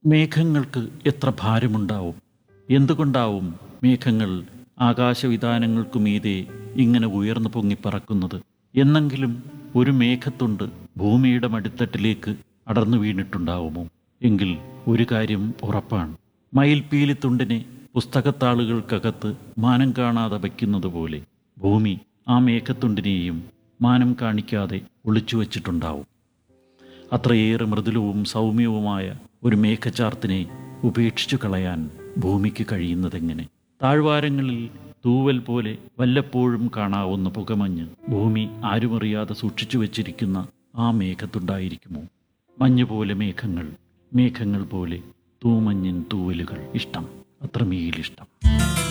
മേഘങ്ങൾക്ക് എത്ര ഭാരമുണ്ടാവും എന്തുകൊണ്ടാവും മേഘങ്ങൾ ആകാശവിധാനങ്ങൾക്കു മീതെ ഇങ്ങനെ ഉയർന്നു പൊങ്ങിപ്പറക്കുന്നത് എന്നെങ്കിലും ഒരു മേഘത്തുണ്ട് ഭൂമിയുടെ മടിത്തട്ടിലേക്ക് അടർന്നു വീണിട്ടുണ്ടാവുമോ എങ്കിൽ ഒരു കാര്യം ഉറപ്പാണ് മയിൽപീലിത്തുണ്ടിനെ പുസ്തകത്താളുകൾക്കകത്ത് മാനം കാണാതെ വയ്ക്കുന്നത് പോലെ ഭൂമി ആ മേഘത്തുണ്ടിനെയും മാനം കാണിക്കാതെ ഒളിച്ചു വച്ചിട്ടുണ്ടാവും അത്രയേറെ മൃദുലവും സൗമ്യവുമായ ഒരു മേഘചാർത്തിനെ ഉപേക്ഷിച്ചു കളയാൻ ഭൂമിക്ക് കഴിയുന്നതെങ്ങനെ താഴ്വാരങ്ങളിൽ തൂവൽ പോലെ വല്ലപ്പോഴും കാണാവുന്ന പുകമഞ്ഞ് ഭൂമി ആരുമറിയാതെ സൂക്ഷിച്ചു വച്ചിരിക്കുന്ന ആ മേഘത്തുണ്ടായിരിക്കുമോ മഞ്ഞ് പോലെ മേഘങ്ങൾ മേഘങ്ങൾ പോലെ തൂമഞ്ഞിൻ തൂവലുകൾ ഇഷ്ടം അത്രമേലിഷ്ടം